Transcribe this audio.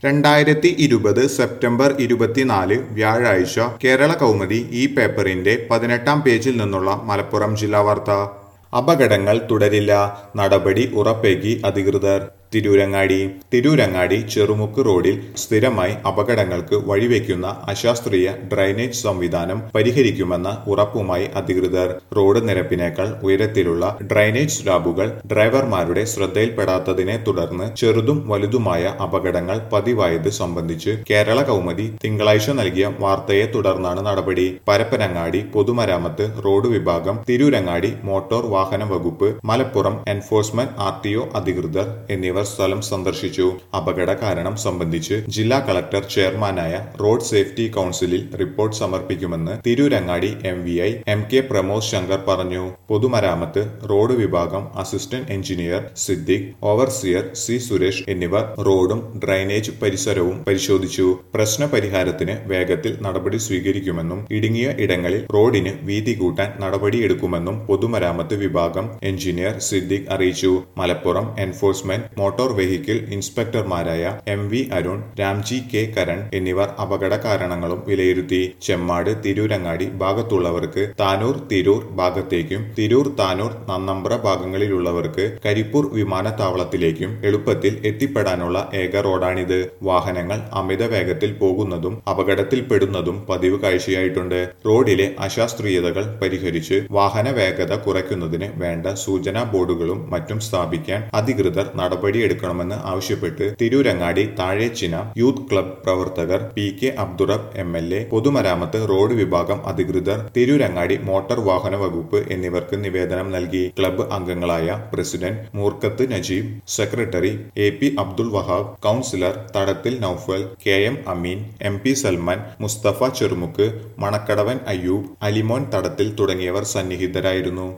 രണ്ടായിരത്തി ഇരുപത് സെപ്റ്റംബർ ഇരുപത്തിനാല് വ്യാഴാഴ്ച കേരള കൗമുദി ഈ പേപ്പറിന്റെ പതിനെട്ടാം പേജിൽ നിന്നുള്ള മലപ്പുറം ജില്ലാ വാർത്ത അപകടങ്ങൾ തുടരില്ല നടപടി ഉറപ്പേകി അധികൃതർ തിരൂരങ്ങാടി തിരൂരങ്ങാടി ചെറുമുക്ക് റോഡിൽ സ്ഥിരമായി അപകടങ്ങൾക്ക് വഴിവെക്കുന്ന അശാസ്ത്രീയ ഡ്രൈനേജ് സംവിധാനം പരിഹരിക്കുമെന്ന ഉറപ്പുമായി അധികൃതർ റോഡ് നിരപ്പിനേക്കാൾ ഉയരത്തിലുള്ള ഡ്രൈനേജ് സ്ലാബുകൾ ഡ്രൈവർമാരുടെ ശ്രദ്ധയിൽപ്പെടാത്തതിനെ തുടർന്ന് ചെറുതും വലുതുമായ അപകടങ്ങൾ പതിവായത് സംബന്ധിച്ച് കേരള കൗമുദി തിങ്കളാഴ്ച നൽകിയ വാർത്തയെ തുടർന്നാണ് നടപടി പരപ്പനങ്ങാടി പൊതുമരാമത്ത് റോഡ് വിഭാഗം തിരൂരങ്ങാടി മോട്ടോർ വാഹന വകുപ്പ് Malappuram enforcement R T O അധികൃതർ എന്നിവർ സ്ഥലം സന്ദർശിച്ചു അപകട കാരണം സംബന്ധിച്ച് ജില്ലാ കളക്ടർ ചെയർമാനായ റോഡ് സേഫ്റ്റി കൌൺസിലിൽ റിപ്പോർട്ട് സമർപ്പിക്കുമെന്ന് Tirurangadi M V I M K Pramod Shankar പറഞ്ഞു പൊതുമരാമത്ത് റോഡ് വിഭാഗം assistant engineer Siddique overseer C Suresh എന്നിവർ റോഡും ഡ്രൈനേജ് പരിസരവും പരിശോധിച്ചു പ്രശ്ന പരിഹാരത്തിന് വേഗത്തിൽ നടപടി സ്വീകരിക്കുമെന്നും ഇടുങ്ങിയ ഇടങ്ങളിൽ റോഡിന് വീതി കൂട്ടാൻ നടപടിയെടുക്കുമെന്നും പൊതുമരാമത്ത് വിഭാഗം എഞ്ചിനീയർ സിദ്ദിഖ് അറിയിച്ചു മലപ്പുറം എൻഫോഴ്സ്മെന്റ് മോട്ടോർ വെഹിക്കിൾ ഇൻസ്പെക്ടർമാരായ M V Arun Ramji K Karan എന്നിവർ അപകട കാരണങ്ങളും വിലയിരുത്തി ചെമ്മാട് തിരൂരങ്ങാടി ഭാഗത്തുള്ളവർക്ക് താനൂർ തിരൂർ ഭാഗത്തേക്കും തിരൂർ താനൂർ നന്നമ്പ്ര ഭാഗങ്ങളിലുള്ളവർക്ക് കരിപ്പൂർ വിമാനത്താവളത്തിലേക്കും എളുപ്പത്തിൽ എത്തിപ്പെടാനുള്ള ഏക റോഡാണിത് വാഹനങ്ങൾ അമിത വേഗത്തിൽ പോകുന്നതും അപകടത്തിൽപ്പെടുന്നതും പതിവ് കാഴ്ചയായിട്ടുണ്ട് റോഡിലെ അശാസ്ത്രീയതകൾ പരിഹരിച്ച് വാഹന വേഗത കുറയ്ക്കുന്നതിന് വേണ്ട സൂചനാ ബോർഡുകളും മറ്റും സ്ഥാപിക്കാൻ അധികൃതർ നടപടിയെടുക്കണമെന്ന് ആവശ്യപ്പെട്ട് തിരൂരങ്ങാടി താഴേച്ചിന യൂത്ത് ക്ലബ് പ്രവർത്തകർ P K Abdurabb M L A പൊതുമരാമത്ത് റോഡ് വിഭാഗം അധികൃതർ തിരൂരങ്ങാടി മോട്ടോർ വാഹന വകുപ്പ് എന്നിവർക്ക് നിവേദനം നൽകി ക്ലബ്ബ് അംഗങ്ങളായ president Moorkath Najeeb secretary A P Abdul Wahab councillor Thadathil Noufal K M Ameen M P Salman Musthafa Cherumukku Manakkadavan Ayyoob Alimon Thadathil തുടങ്ങിയവർ സന്നിഹിതരായിരുന്നു